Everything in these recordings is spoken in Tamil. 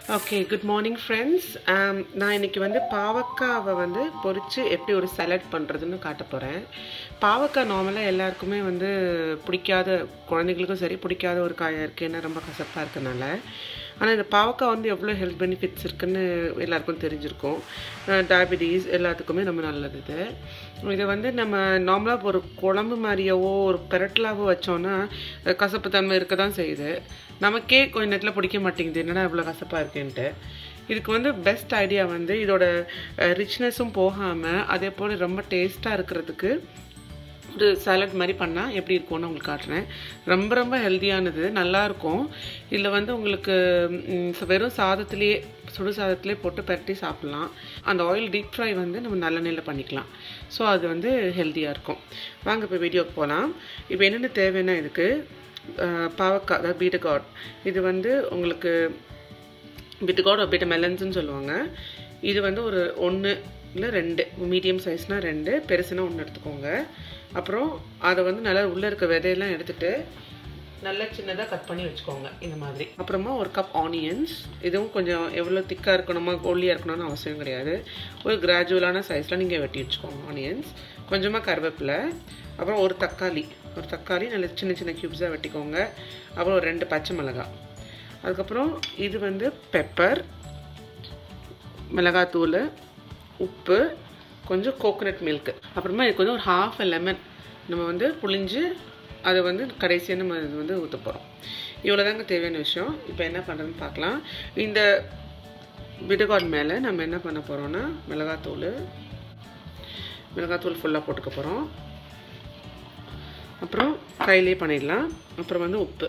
ஓகே குட் மார்னிங் ஃப்ரெண்ட்ஸ் நான் இன்னைக்கு வந்து பாவக்காவை வந்து பொரித்து எப்படி ஒரு சலட் பண்ணுறதுன்னு காட்ட போகிறேன் பாவக்காய் நார்மலாக எல்லாருக்குமே வந்து பிடிக்காத குழந்தைங்களுக்கும் சரி பிடிக்காத ஒரு காயாக இருக்குது ஏன்னா ரொம்ப கசப்பாக இருக்கனால ஆனால் இந்த பாவக்காய் வந்து எவ்வளோ ஹெல்த் பெனிஃபிட்ஸ் இருக்குன்னு எல்லாருக்கும் தெரிஞ்சிருக்கும் டயபிட்டிஸ் எல்லாத்துக்குமே ரொம்ப நல்லது இது இதை வந்து நம்ம நார்மலாக ஒரு குழம்பு மாதிரியாவோ ஒரு பெரட்டலாவோ வச்சோன்னா கசப்பு தன்மை இருக்க தான் செய்யுது நமக்கே கொஞ்ச நேரத்தில் பிடிக்க மாட்டேங்குது என்னடா இவ்வளோ கசப்பாக இருக்குன்ட்டு இதுக்கு வந்து பெஸ்ட் ஐடியா வந்து இதோட ரிச்னஸும் போகாமல் அதே போல் ரொம்ப டேஸ்ட்டாக இருக்கிறதுக்கு ஒரு சாலட் மாதிரி பண்ணால் எப்படி இருக்கும்னு உங்களுக்கு காட்டுறேன் ரொம்ப ரொம்ப ஹெல்த்தியானது நல்லாயிருக்கும் இதில் வந்து உங்களுக்கு வெறும் சாதத்துலேயே சுடு சாதத்துலேயே போட்டு பரட்டி சாப்பிட்லாம் அந்த ஆயில் டீப் ஃப்ரை வந்து நம்ம நல்லெண்ணெயில் பண்ணிக்கலாம் ஸோ அது வந்து ஹெல்த்தியாக இருக்கும் வாங்க இப்போ வீடியோக்கு போகலாம் இப்போ என்னென்ன தேவைன்னா இதுக்கு பாவக்காய் அதாவது பீட்டகாட் இது வந்து உங்களுக்கு பீட்டகாட் பீட்ட மெலன்ஸ்னு சொல்லுவாங்க இது வந்து ஒரு ஒன்று இல்லை ரெண்டு மீடியம் சைஸ்னால் ரெண்டு பெருசுனா ஒன்று எடுத்துக்கோங்க அப்புறம் அதை வந்து நல்லா உள்ளே இருக்க விதையெல்லாம் எடுத்துகிட்டு நல்லா சின்னதாக கட் பண்ணி வச்சுக்கோங்க இந்த மாதிரி அப்புறமா ஒரு கப் ஆனியன்ஸ் இதுவும் கொஞ்சம் எவ்வளோ திக்காக இருக்கணுமா ஒல்லியாக இருக்கணும்னு அவசியம் கிடையாது ஒரு கிராஜுவலான சைஸில் நீங்கள் வெட்டி வச்சுக்கோங்க ஆனியன்ஸ் கொஞ்சமாக கருவேப்பிலை அப்புறம் ஒரு தக்காளி ஒரு தக்காளி நல்ல சின்ன சின்ன க்யூப்ஸாக வெட்டிக்கோங்க அப்புறம் ஒரு ரெண்டு பச்சை மிளகாய் அதுக்கப்புறம் இது வந்து பெப்பர் மிளகாத்தூள் உப்பு கொஞ்சம் கோகோனட் மில்க்கு அப்புறமா இதுக்கு வந்து ஒரு ஹாஃப் லெமன் நம்ம வந்து புளிஞ்சு அதை வந்து கடைசியாக நம்ம இது வந்து ஊற்ற போகிறோம் இவ்வளோ தாங்க தேவையான விஷயம் இப்போ என்ன பண்ணுறதுன்னு பார்க்கலாம் இந்த விடுகாட் மேலே நம்ம என்ன பண்ண போகிறோன்னா மிளகாத்தூள் மிளகாத்தூள் ஃபுல்லாக போட்டுக்க போகிறோம் அப்புறம் கையிலே பண்ணிடலாம் அப்புறம் வந்து உப்பு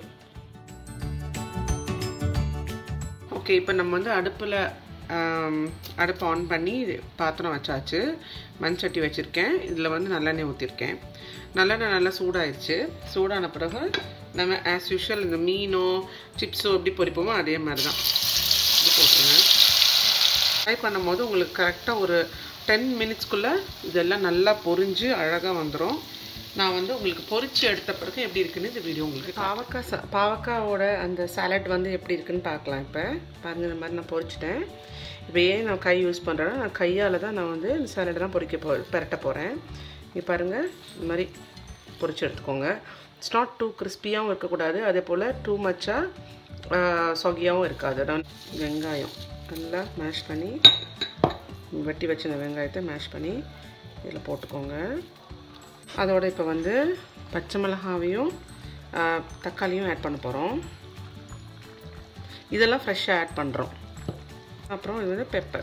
ஓகே இப்போ நம்ம வந்து அடுப்பில் அடுப்பை ஆன் பண்ணி பாத்திரம் வச்சாச்சு மண் சட்டி வச்சுருக்கேன் இதில் வந்து நல்லெண்ணெய் ஊற்றிருக்கேன் நல்லெண்ணெய் நல்லா சூடாயிடுச்சு சூடான பிறகு நம்ம ஆஸ் யூஷுவல் இந்த மீனோ சிப்ஸோ எப்படி பொரிப்போமோ அதே மாதிரி தான் இது போட்டுருங்க ஃப்ரை பண்ணும்போது உங்களுக்கு கரெக்டாக ஒரு டென் மினிட்ஸ்க்குள்ளே இதெல்லாம் நல்லா பொரிஞ்சு அழகாக வந்துடும் நான் வந்து உங்களுக்கு பொரிச்சு எடுத்த பிறகு எப்படி இருக்குன்னு இந்த வீடியோ உங்களுக்கு பாவக்காய் ச பாவக்காவோட அந்த சாலட் வந்து எப்படி இருக்குன்னு பார்க்கலாம் இப்போ பாருங்கள் இந்த மாதிரி நான் பொரிச்சிட்டேன் இப்போ ஏன் நான் கை யூஸ் பண்ணுறேன்னா நான் கையால் தான் நான் வந்து இந்த சாலட் தான் பொரிக்க போ பெரட்ட போகிறேன் இங்கே பாருங்கள் இந்த மாதிரி பொரிச்சு எடுத்துக்கோங்க இட்ஸ் நாட் டூ கிறிஸ்பியாகவும் இருக்கக்கூடாது அதே போல் டூ மச்சாக சொகியாகவும் இருக்காது நான் வெங்காயம் நல்லா மேஷ் பண்ணி வெட்டி வச்சிருந்த வெங்காயத்தை மேஷ் பண்ணி இதில் போட்டுக்கோங்க அதோட இப்போ வந்து பச்சை மிளகாவையும் தக்காளியும் ஆட் பண்ண போகிறோம் இதெல்லாம் ஃப்ரெஷ்ஷாக ஆட் பண்ணுறோம் அப்புறம் இது வந்து பெப்பர்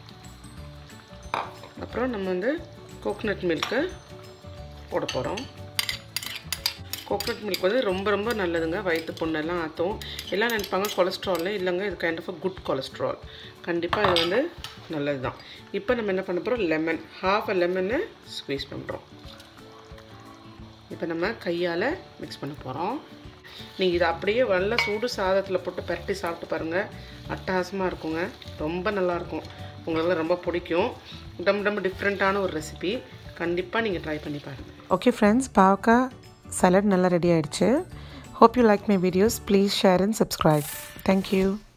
அப்புறம் நம்ம வந்து கோக்னட் மில்க்கு போட போகிறோம் கோக்னட் மில்க் வந்து ரொம்ப ரொம்ப நல்லதுங்க வயிற்று புண்ணெல்லாம் ஆற்றும் எல்லாம் நினைப்பாங்க கொலஸ்ட்ரால் இல்லைங்க இது kind of a good cholesterol கண்டிப்பாக இது வந்து நல்லது தான் இப்போ நம்ம என்ன பண்ண போகிறோம் லெமன் ஹாஃப் அ லெமனை ஸ்க்வீஸ் பண்ணுறோம் இப்போ நம்ம கையால் மிக்ஸ் பண்ண போகிறோம் நீங்கள் இதை அப்படியே நல்ல சூடு சாதத்தில் போட்டு பரட்டி சாப்பிட்டு பாருங்கள் அட்டகாசமாக இருக்குங்க ரொம்ப நல்லாயிருக்கும் உங்களுக்கு ரொம்ப பிடிக்கும் ரொம்ப ரொம்ப டிஃப்ரெண்ட்டான ஒரு ரெசிபி கண்டிப்பாக நீங்கள் ட்ரை பண்ணி பாருங்கள் ஓகே ஃப்ரெண்ட்ஸ் பாவக்காய் சலட் நல்லா ரெடி ஆயிடுச்சு hope you like my videos please share and subscribe thank you